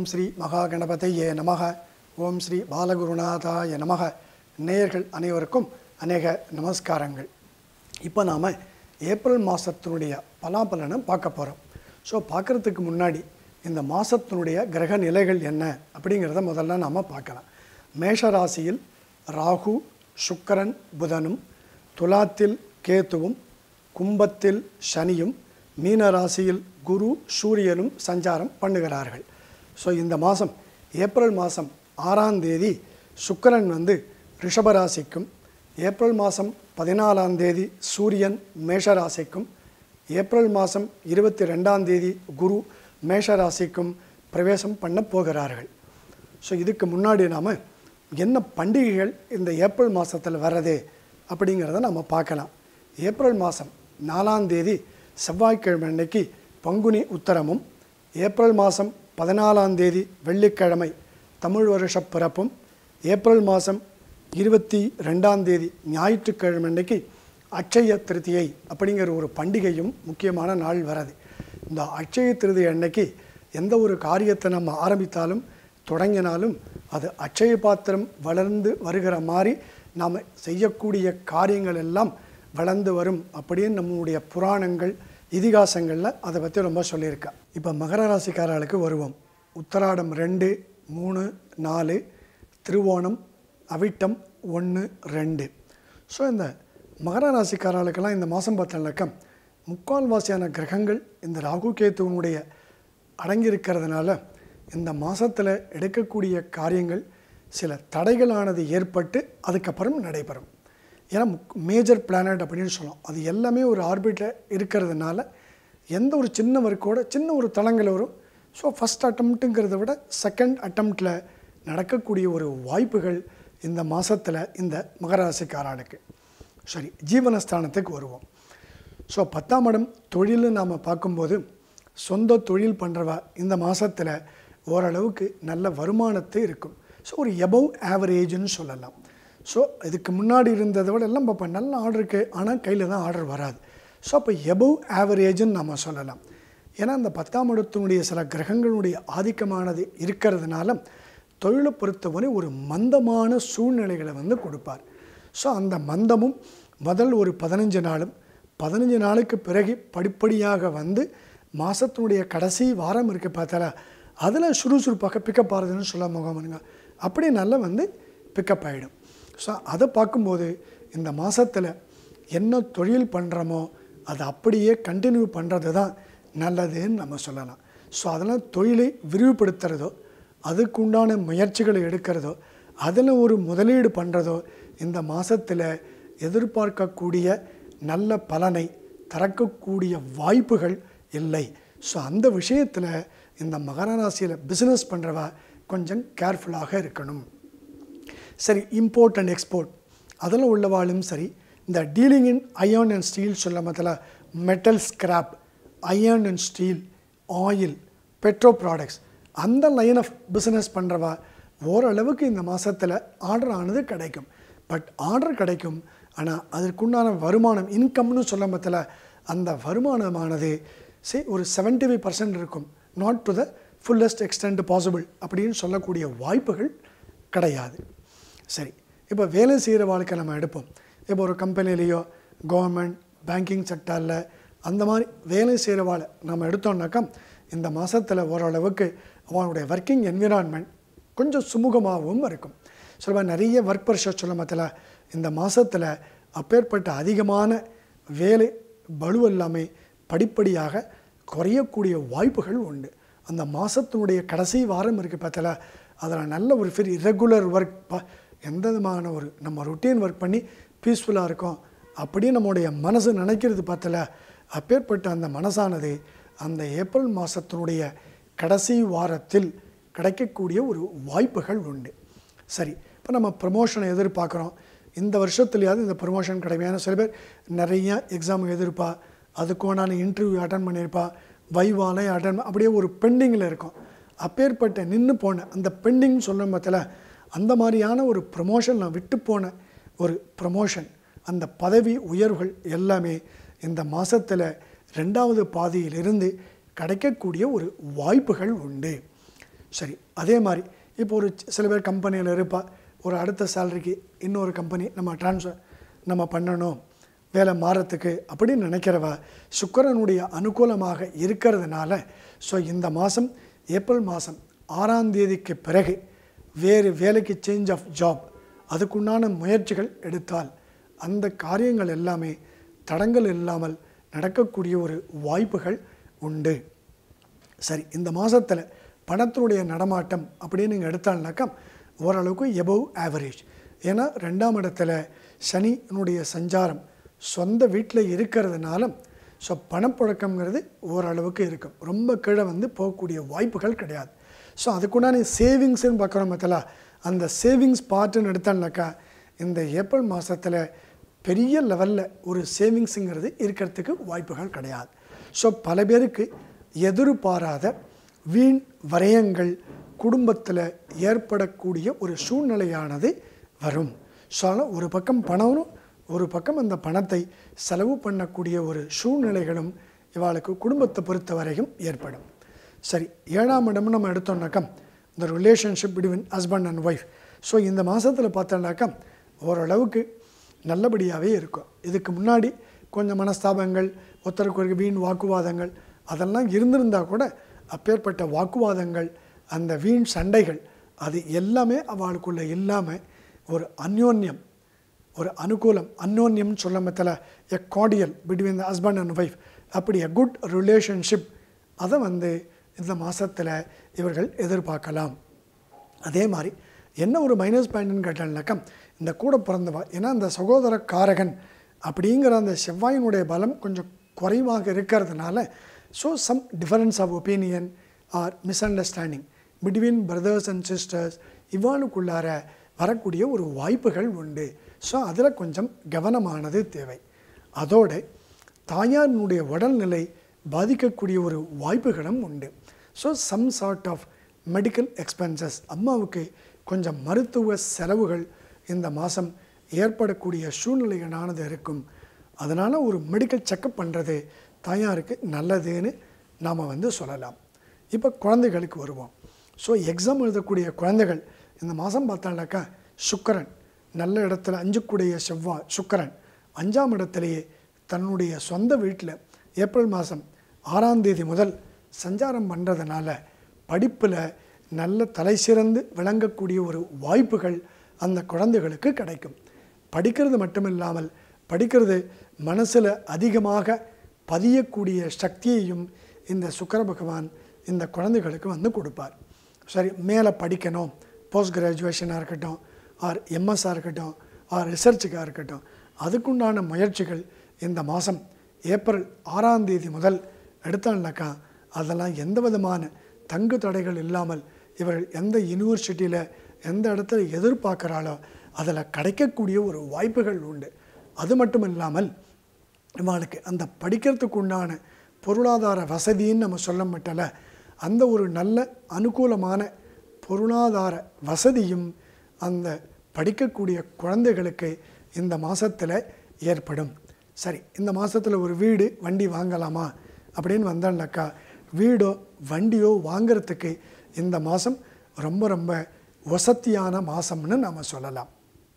ஸ்ரீ மகா கணபதையே நமக ஓம் ஸ்ரீ பாலகுருநாதாய நமக நேயர்கள் அனைவருக்கும் அநேக நமஸ்காரங்கள் இப்போ நாம் ஏப்ரல் மாதத்தினுடைய பலாபலனை பார்க்க போகிறோம் ஸோ பார்க்குறதுக்கு முன்னாடி இந்த மாதத்தினுடைய கிரக நிலைகள் என்ன அப்படிங்கிறத முதல்ல நாம் பார்க்கலாம் மேஷ ராசியில் ராகு சுக்கிரன் புதனும் துலாத்தில் கேத்துவும் கும்பத்தில் சனியும் மீன ராசியில் குரு சூரியனும் சஞ்சாரம் பண்ணுகிறார்கள் ஸோ இந்த மாதம் ஏப்ரல் மாதம் ஆறாம் தேதி சுக்கிரன் வந்து ரிஷபராசிக்கும் ஏப்ரல் மாதம் பதினாலாம் தேதி சூரியன் மேஷராசிக்கும் ஏப்ரல் மாதம் இருபத்தி ரெண்டாம் தேதி குரு மேஷராசிக்கும் பிரவேசம் பண்ண போகிறார்கள் ஸோ இதுக்கு முன்னாடி நாம் என்ன பண்டிகைகள் இந்த ஏப்ரல் மாதத்தில் வர்றது அப்படிங்கிறத நம்ம பார்க்கலாம் ஏப்ரல் மாதம் நாலாம் தேதி செவ்வாய்க்கிழமை அன்னைக்கு பங்குனி உத்தரமும் ஏப்ரல் மாதம் பதினாலாம் தேதி வெள்ளிக்கிழமை தமிழ் வருஷ பிறப்பும் ஏப்ரல் மாதம் இருபத்தி ரெண்டாம் தேதி ஞாயிற்றுக்கிழமை அன்னைக்கு அட்சய திருதியை அப்படிங்கிற ஒரு பண்டிகையும் முக்கியமான நாள் வரது இந்த அட்சய திருதியை அன்னைக்கு எந்த ஒரு காரியத்தை நம்ம ஆரம்பித்தாலும் தொடங்கினாலும் அது அட்சய பாத்திரம் வளர்ந்து வருகிற மாதிரி நாம் செய்யக்கூடிய காரியங்கள் எல்லாம் வளர்ந்து வரும் அப்படின்னு நம்மளுடைய புராணங்கள் இதிகாசங்களில் அதை பற்றி ரொம்ப சொல்லியிருக்கா இப்போ மகர ராசிக்காரர்களுக்கு வருவோம் உத்தராடம் ரெண்டு மூணு நாலு திருவோணம் அவிட்டம் ஒன்று ரெண்டு ஸோ இந்த மகர ராசிக்காரர்களுக்கெல்லாம் இந்த மாதம் பார்த்தனாக்கா முக்கால்வாசியான கிரகங்கள் இந்த ராகு கேத்துவனுடைய அடங்கியிருக்கிறதுனால இந்த மாதத்தில் எடுக்கக்கூடிய காரியங்கள் சில தடைகளானது ஏற்பட்டு அதுக்கப்புறம் நடைபெறும் ஏன்னா மேஜர் பிளானட் அப்படின்னு சொல்லலாம் அது எல்லாமே ஒரு ஆர்பிட்டில் இருக்கிறதுனால எந்த ஒரு சின்ன ஒர்க்கோட சின்ன ஒரு தளங்கள் வரும் ஸோ ஃபஸ்ட் அட்டம்ப்ட்டுங்கிறத விட செகண்ட் அட்டம்ப்டில் நடக்கக்கூடிய ஒரு வாய்ப்புகள் இந்த மாதத்தில் இந்த மகராசிக்காரனுக்கு சரி ஜீவனஸ்தானத்துக்கு வருவோம் ஸோ பத்தாம் இடம் தொழில்னு நாம் பார்க்கும்போது சொந்த தொழில் பண்ணுறவ இந்த மாதத்தில் ஓரளவுக்கு நல்ல வருமானத்தை இருக்கும் ஸோ ஒரு எபவ் ஆவரேஜ்னு சொல்லலாம் ஸோ இதுக்கு முன்னாடி இருந்ததை விட எல்லாம் பார்ப்போம் நல்ல ஆர்டர் இருக்கு ஆனால் கையில் தான் ஆர்டர் வராது ஸோ அப்போ எபவ் ஆவரேஜ்னு நம்ம சொல்லலாம் ஏன்னா அந்த பத்தாம் இடத்தினுடைய சில கிரகங்களுடைய ஆதிக்கமானது இருக்கிறதுனால தொழிலை பொறுத்தவரை ஒரு மந்தமான சூழ்நிலைகளை வந்து கொடுப்பார் ஸோ அந்த மந்தமும் முதல் ஒரு பதினஞ்சு நாளும் பதினஞ்சு நாளுக்கு பிறகு படிப்படியாக வந்து மாதத்தினுடைய கடைசி வாரம் இருக்க பார்த்தால அதில் சுறுசுறுப்பாக பிக்கப் ஆகுதுன்னு சொல்ல முகமனுங்க அப்படி நல்லா வந்து பிக்கப் ஆகிடும் ஸோ அதை பார்க்கும்போது இந்த மாதத்தில் என்ன தொழில் பண்ணுறோமோ அதை அப்படியே கண்டினியூ பண்ணுறது தான் நல்லதுன்னு நம்ம சொல்லலாம் ஸோ அதெல்லாம் தொழிலை விரிவுபடுத்துகிறதோ அதுக்கு உண்டான முயற்சிகளை எடுக்கிறதோ அதில் ஒரு முதலீடு பண்ணுறதோ இந்த மாதத்தில் எதிர்பார்க்கக்கூடிய நல்ல பலனை திறக்கக்கூடிய வாய்ப்புகள் இல்லை ஸோ அந்த விஷயத்தில் இந்த மகர ராசியில் பிஸ்னஸ் பண்ணுறவ கொஞ்சம் கேர்ஃபுல்லாக இருக்கணும் சரி இம்போர்ட் அண்ட் எக்ஸ்போர்ட் அதில் உள்ளவாளும் சரி இந்த dealing in iron and steel சொல்ல மத்தில metal scrap iron and steel oil petro products அந்த லைன் ஆஃப் பிஸ்னஸ் பண்ணுறவா ஓரளவுக்கு இந்த மாதத்தில் ஆர்டர் ஆனது கிடைக்கும் பட் ஆர்டர் கிடைக்கும் ஆனால் அதற்குண்டான வருமானம் இன்கம்னு சொல்ல மத்தில அந்த வருமானமானது சே ஒரு செவன்டி ஃபைவ் பர்சன்ட் இருக்கும் not to the fullest extent possible அப்படின்னு சொல்லக்கூடிய வாய்ப்புகள் கிடையாது சரி இப்போ வேலை செய்கிற வாழ்க்கை நம்ம எடுப்போம் இப்போ ஒரு கம்பெனிலேயோ கவர்மெண்ட் பேங்கிங் செக்டரில் அந்த மாதிரி வேலை செய்கிற வாழை நம்ம எடுத்தோம்னாக்கா இந்த மாதத்தில் ஓரளவுக்கு அவனுடைய ஒர்க்கிங் என்விரான்மெண்ட் கொஞ்சம் சுமூகமாகவும் இருக்கும் சொல்ல நிறைய ஒர்க் ப்ரெஷர் சொல்ல மத்தில இந்த மாதத்தில் அப்பேற்பட்ட அதிகமான வேலை பலு எல்லாமே படிப்படியாக குறையக்கூடிய வாய்ப்புகள் உண்டு அந்த மாதத்தினுடைய கடைசி வாரம் இருக்குது பார்த்தல அதில் நல்ல ஒரு ஃபிரி ரெகுலர் ஒர்க் ப எந்த விதமான ஒரு நம்ம ரொட்டீன் ஒர்க் பண்ணி பீஸ்ஃபுல்லாக இருக்கோம் அப்படியே நம்முடைய மனசு நினைக்கிறது பார்த்தல அப்பேற்பட்ட அந்த மனசானது அந்த ஏப்ரல் மாதத்தினுடைய கடைசி வாரத்தில் கிடைக்கக்கூடிய ஒரு வாய்ப்புகள் உண்டு சரி இப்போ நம்ம ப்ரமோஷனை எதிர்பார்க்குறோம் இந்த வருஷத்துலையாவது இந்த ப்ரமோஷன் கிடைமையான சில பேர் நிறைய எக்ஸாம் எதிர்ப்பா அதுக்குண்டான இன்டர்வியூ அட்டன் பண்ணியிருப்பா வைவாலே அட்டன் அப்படியே ஒரு பெண்டிங்கில் இருக்கும் அப்பேற்பட்ட நின்று போன அந்த பெண்டிங் சொல்லும் பற்றில அந்த மாதிரியான ஒரு ப்ரமோஷன் நான் விட்டு போன ஒரு ப்ரமோஷன் அந்த பதவி உயர்வுகள் எல்லாமே இந்த மாதத்தில் ரெண்டாவது பாதியிலிருந்து கிடைக்கக்கூடிய ஒரு வாய்ப்புகள் உண்டு சரி அதே மாதிரி இப்போ ஒரு சி- சில பேர் கம்பெனியில் இருப்பா ஒரு அடுத்த சேலரிக்கு இன்னொரு கம்பெனி நம்ம ட்ரான்ஸ்ஃபர் நம்ம பண்ணணும் வேலை மாறத்துக்கு அப்படின்னு நினைக்கிறவ சுக்கிரனுடைய அனுகூலமாக இருக்கிறதுனால ஸோ இந்த மாதம் ஏப்ரல் மாதம் ஆறாம் தேதிக்கு பிறகு வேறு வேலைக்கு சேஞ்ச் ஆஃப் ஜாப் அதுக்குண்டான முயற்சிகள் எடுத்தால் அந்த காரியங்கள் எல்லாமே தடங்கள் இல்லாமல் நடக்கக்கூடிய ஒரு வாய்ப்புகள் உண்டு சரி இந்த மாதத்தில் பணத்தினுடைய நடமாட்டம் அப்படின்னு நீங்கள் எடுத்தால்னாக்கா ஓரளவுக்கு எபவ் ஆவரேஜ் ஏன்னா ரெண்டாம் இடத்துல சனியினுடைய சஞ்சாரம் சொந்த வீட்டில் இருக்கிறதுனால ஸோ பணப்புழக்கம்ங்கிறது ஓரளவுக்கு இருக்கும் ரொம்ப கீழே வந்து போகக்கூடிய வாய்ப்புகள் கிடையாது ஸோ அதுக்குண்டான சேவிங்ஸ்னு பார்க்குறோம் பார்த்தல அந்த சேவிங்ஸ் பார்ட்டுன்னு எடுத்தால்னாக்கா இந்த ஏப்ரல் மாதத்தில் பெரிய லெவலில் ஒரு சேவிங்ஸுங்கிறது இருக்கிறதுக்கு வாய்ப்புகள் கிடையாது ஸோ பல பேருக்கு எதிர்பாராத வீண் வரையங்கள் குடும்பத்தில் ஏற்படக்கூடிய ஒரு சூழ்நிலையானது வரும் ஸோ அதனால் ஒரு பக்கம் பணமும் ஒரு பக்கம் அந்த பணத்தை செலவு பண்ணக்கூடிய ஒரு சூழ்நிலைகளும் இவாளுக்கு குடும்பத்தை பொறுத்த வரையும் ஏற்படும் சரி ஏழாம் இடம்னு நம்ம எடுத்தோம்னாக்கா இந்த relationship between husband and wife so இந்த மாதத்தில் பார்த்தோம்னாக்கா ஓரளவுக்கு நல்லபடியாகவே இருக்கும் இதுக்கு முன்னாடி கொஞ்சம் மனஸ்தாபங்கள் ஒருத்தருக்கு ஒரு வீண் வாக்குவாதங்கள் அதெல்லாம் இருந்திருந்தால் கூட அப்பேற்பட்ட வாக்குவாதங்கள் அந்த வீண் சண்டைகள் அது எல்லாமே அவளுக்குள்ளே இல்லாமல் ஒரு அந்யோன்யம் ஒரு அனுகூலம் அந்யோன்யம்னு சொல்ல மத்தில a cordial between the husband and wife அப்படி எ குட் ரிலேஷன்ஷிப் அதை வந்து இந்த மாதத்தில் இவர்கள் எதிர்பார்க்கலாம் அதே மாதிரி என்ன ஒரு மைனஸ் பாயிண்ட்னு கேட்டால்னாக்கா இந்த கூட பிறந்தவா ஏன்னா இந்த சகோதர காரகன் அப்படிங்கிற அந்த செவ்வாயினுடைய பலம் கொஞ்சம் குறைவாக இருக்கிறதுனால so some difference of opinion or misunderstanding between brothers and sisters இவ்வாளுக்குள்ளார வரக்கூடிய ஒரு வாய்ப்புகள் உண்டு ஸோ அதில் கொஞ்சம் கவனமானது தேவை அதோடு தாயாரினுடைய உடல்நிலை பாதிக்கக்கூடிய ஒரு வாய்ப்புகளும் உண்டு so some sort of medical expenses அம்மாவுக்கு கொஞ்சம் மருத்துவ செலவுகள் இந்த மாதம் ஏற்படக்கூடிய சூழ்நிலைகளானது இருக்கும் அதனால் ஒரு மெடிக்கல் செக்கப் பண்ணுறது தாயாருக்கு நல்லதுன்னு நாம் வந்து சொல்லலாம் இப்போ குழந்தைகளுக்கு வருவோம் ஸோ எக்ஸாம் எழுதக்கூடிய குழந்தைகள் இந்த மாதம் பார்த்தானாக்கா சுக்கிரன் நல்ல இடத்துல அஞ்சுக்குடைய செவ்வாய் சுக்கிரன் அஞ்சாம் இடத்திலேயே தன்னுடைய சொந்த வீட்டில் ஏப்ரல் மாதம் ஆறாம் தேதி முதல் சஞ்சாரம் பண்ணுறதுனால படிப்பில் நல்ல தலை சிறந்து விளங்கக்கூடிய ஒரு வாய்ப்புகள் அந்த குழந்தைகளுக்கு கிடைக்கும் படிக்கிறது மட்டுமில்லாமல் படிக்கிறது மனசில் அதிகமாக பதியக்கூடிய சக்தியையும் இந்த சுக்கிர பகவான் இந்த குழந்தைகளுக்கு வந்து கொடுப்பார் சரி மேலே படிக்கணும் போஸ்ட் கிராஜுவேஷனாக இருக்கட்டும் ஆர் எம்எஸ்ஸாக இருக்கட்டும் ஆர் ரிசர்ச்சுக்காக இருக்கட்டும் அதுக்குண்டான முயற்சிகள் இந்த மாதம் ஏப்ரல் ஆறாம் தேதி முதல் எடுத்தால்னாக்கா அதெல்லாம் எந்த விதமான தங்கு தடைகள் இல்லாமல் இவர்கள் எந்த யூனிவர்சிட்டியில் எந்த இடத்துல எதிர்பார்க்குறாளோ அதில் கிடைக்கக்கூடிய ஒரு வாய்ப்புகள் உண்டு அது மட்டும் இல்லாமல் இவளுக்கு அந்த படிக்கிறதுக்கு உண்டான பொருளாதார வசதின்னு நம்ம சொல்ல மாட்டல அந்த ஒரு நல்ல அனுகூலமான பொருளாதார வசதியும் அந்த படிக்கக்கூடிய குழந்தைகளுக்கு இந்த மாதத்தில் ஏற்படும் சரி இந்த மாதத்தில் ஒரு வீடு வண்டி வாங்கலாமா அப்படின்னு வந்தோம்னாக்கா வீடோ வண்டியோ வாங்கிறதுக்கு இந்த மாதம் ரொம்ப ரொம்ப வசதியான மாதம்னு நம்ம சொல்லலாம்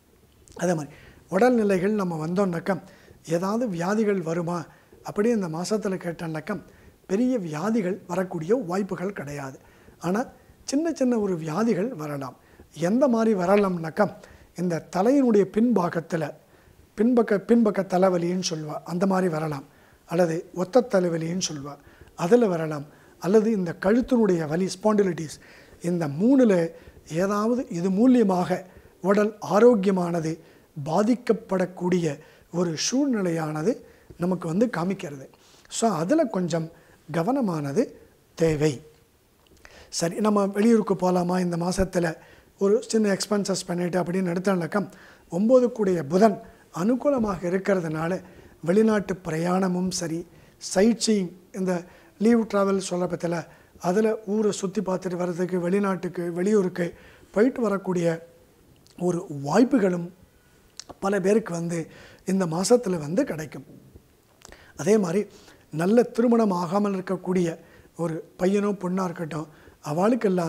அதே மாதிரி உடல்நிலைகள் நம்ம வந்தோம்னாக்கா ஏதாவது வியாதிகள் வருமா அப்படி இந்த மாதத்தில் கேட்டோம்னாக்கா பெரிய வியாதிகள் வரக்கூடிய வாய்ப்புகள் கிடையாது ஆனால் சின்ன சின்ன ஒரு வியாதிகள் வரலாம் எந்த மாதிரி வரலாம்னாக்கா இந்த தலையினுடைய பின்பாகத்தில் பின்பக்க பின்பக்க தலைவலின்னு சொல்லுவா அந்த மாதிரி வரலாம் அல்லது ஒத்த தலைவலின்னு சொல்லுவா அதில் வரலாம் அல்லது இந்த கழுத்தினுடைய வலி ஸ்பாண்டிலிட்டிஸ் இந்த மூணில் ஏதாவது இது மூலியமாக உடல் ஆரோக்கியமானது பாதிக்கப்படக்கூடிய ஒரு சூழ்நிலையானது நமக்கு வந்து காமிக்கிறது ஸோ அதில் கொஞ்சம் கவனமானது தேவை சரி நம்ம வெளியூருக்கு போகலாமா இந்த மாதத்தில் ஒரு சின்ன எக்ஸ்பென்சஸ் பண்ணிட்டு அப்படின்னு எடுத்தோம்னாக்கா ஒம்பது கூடிய புதன் அனுகூலமாக இருக்கிறதுனால வெளிநாட்டு பிரயாணமும் சரி சைட் சீயிங் இந்த லீவ் ட்ராவல் சொல்கிற பற்றில அதில் ஊரை சுற்றி பார்த்துட்டு வர்றதுக்கு வெளிநாட்டுக்கு வெளியூருக்கு போயிட்டு வரக்கூடிய ஒரு வாய்ப்புகளும் பல பேருக்கு வந்து இந்த மாதத்தில் வந்து கிடைக்கும் அதே மாதிரி நல்ல திருமணம் ஆகாமல் இருக்கக்கூடிய ஒரு பையனோ பொண்ணாக இருக்கட்டும் அவளுக்கெல்லாம்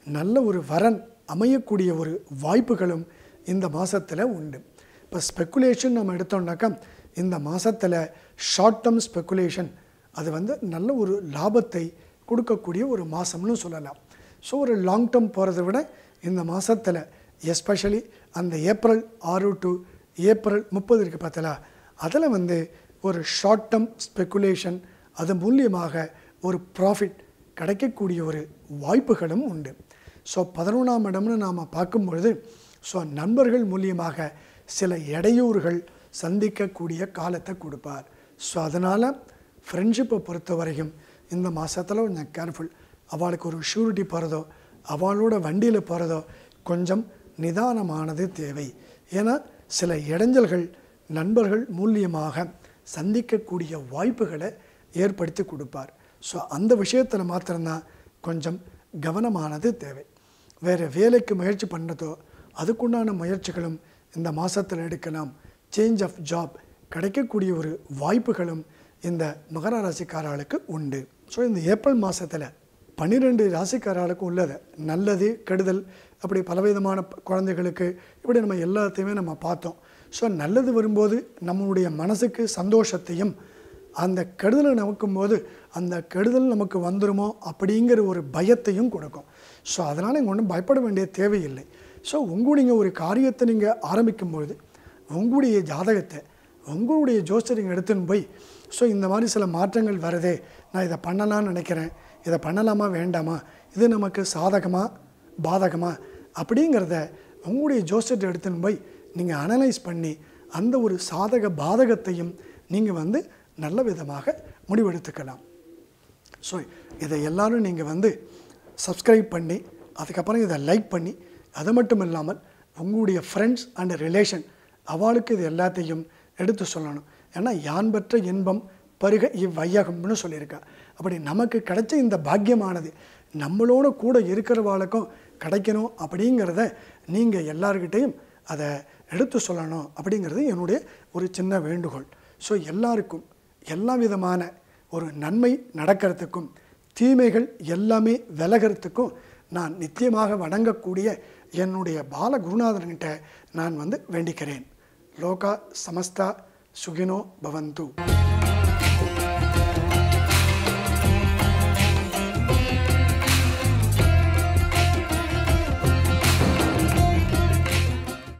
நல்ல ஒரு வரன் அமையக்கூடிய ஒரு வாய்ப்புகளும் இந்த மாதத்தில் உண்டு இப்போ ஸ்பெக்குலேஷன் நம்ம எடுத்தோம்னாக்கா இந்த மாதத்தில் ஷார்ட் டேர்ம் ஸ்பெக்குலேஷன் அது வந்து நல்ல ஒரு லாபத்தை கொடுக்கக்கூடிய ஒரு மாதம்னு சொல்லலாம் ஸோ ஒரு லாங் டேர்ம் போகிறத விட இந்த மாதத்தில் எஸ்பெஷலி அந்த ஏப்ரல் ஆறு டு ஏப்ரல் முப்பது இருக்குது பார்த்தலா அதில் வந்து ஒரு ஷார்ட் டேர்ம் ஸ்பெக்குலேஷன் அது மூலியமாக ஒரு ப்ராஃபிட் கிடைக்கக்கூடிய ஒரு வாய்ப்புகளும் உண்டு ஸோ பதினொன்றாம் இடம்னு நாம் பார்க்கும்பொழுது ஸோ நண்பர்கள் மூலியமாக சில இடையூறுகள் சந்திக்கக்கூடிய காலத்தை கொடுப்பார் ஸோ அதனால் ஃப்ரெண்ட்ஷிப்பை பொறுத்த வரைக்கும் இந்த மாதத்தில் கொஞ்சம் கேர்ஃபுல் அவளுக்கு ஒரு ஷூரிட்டி போகிறதோ அவளோட வண்டியில் போகிறதோ கொஞ்சம் நிதானமானது தேவை ஏன்னா சில இடைஞ்சல்கள் நண்பர்கள் மூலியமாக சந்திக்கக்கூடிய வாய்ப்புகளை ஏற்படுத்தி கொடுப்பார் ஸோ அந்த விஷயத்தில் மாத்திரம்தான் கொஞ்சம் கவனமானது தேவை வேறு வேலைக்கு முயற்சி பண்ணுறதோ அதுக்குண்டான முயற்சிகளும் இந்த மாதத்தில் எடுக்கலாம் சேஞ்ச் ஆஃப் ஜாப் கிடைக்கக்கூடிய ஒரு வாய்ப்புகளும் இந்த மகர ராசிக்காரர்களுக்கு உண்டு ஸோ இந்த ஏப்ரல் மாதத்தில் பன்னிரெண்டு ராசிக்காரர்களுக்கு உள்ளது நல்லது கெடுதல் அப்படி பலவிதமான ப- குழந்தைகளுக்கு இப்படி நம்ம எல்லாத்தையுமே நம்ம பார்த்தோம் ஸோ நல்லது வரும்போது நம்மளுடைய மனசுக்கு சந்தோஷத்தையும் அந்த கெடுதலை நமக்கும்போது அந்த கெடுதல் நமக்கு வந்துருமோ அப்படிங்கிற ஒரு பயத்தையும் கொடுக்கும் ஸோ அதனால் இங்கே ஒன்றும் பயப்பட வேண்டிய தேவையில்லை ஸோ உங்களுடைய ஒரு காரியத்தை நீங்கள் ஆரம்பிக்கும்பொழுது உங்களுடைய ஜாதகத்தை உங்களுடைய ஜோசியர் நீங்கள் எடுத்துன்னு போய் ஸோ இந்த மாதிரி சில மாற்றங்கள் வருதே நான் இதை பண்ணலாம்னு நினைக்கிறேன் இதை பண்ணலாமா வேண்டாமா இது நமக்கு சாதகமா பாதகமா அப்படிங்கிறத உங்களுடைய ஜோசியத்தை எடுத்துன்னு போய் நீங்கள் அனலைஸ் பண்ணி அந்த ஒரு சாதக பாதகத்தையும் நீங்கள் வந்து நல்ல விதமாக முடிவெடுத்துக்கலாம் ஸோ இதை எல்லாரும் நீங்கள் வந்து சப்ஸ்கிரைப் பண்ணி அதுக்கப்புறம் இதை லைக் பண்ணி அது மட்டும் இல்லாமல் உங்களுடைய ஃப்ரெண்ட்ஸ் அண்ட் ரிலேஷன் அவளுக்கு இது எல்லாத்தையும் எடுத்து சொல்லணும் ஏன்னா யான் பெற்ற இன்பம் பருக இவ்வையகம்னு சொல்லியிருக்கா அப்படி நமக்கு கிடைச்ச இந்த பாக்கியமானது நம்மளோட கூட இருக்கிறவாளுக்கும் கிடைக்கணும் அப்படிங்கிறத நீங்கள் எல்லார்கிட்டையும் அதை எடுத்து சொல்லணும் அப்படிங்கிறது என்னுடைய ஒரு சின்ன வேண்டுகோள் ஸோ எல்லாருக்கும் எல்லா விதமான ஒரு நன்மை நடக்கிறதுக்கும் தீமைகள் எல்லாமே விலகிறதுக்கும் நான் நித்தியமாக வணங்கக்கூடிய என்னுடைய பால குருநாதன்கிட்ட நான் வந்து வேண்டிக்கிறேன் லோகா சமஸ்தா சுகினோ பவந்து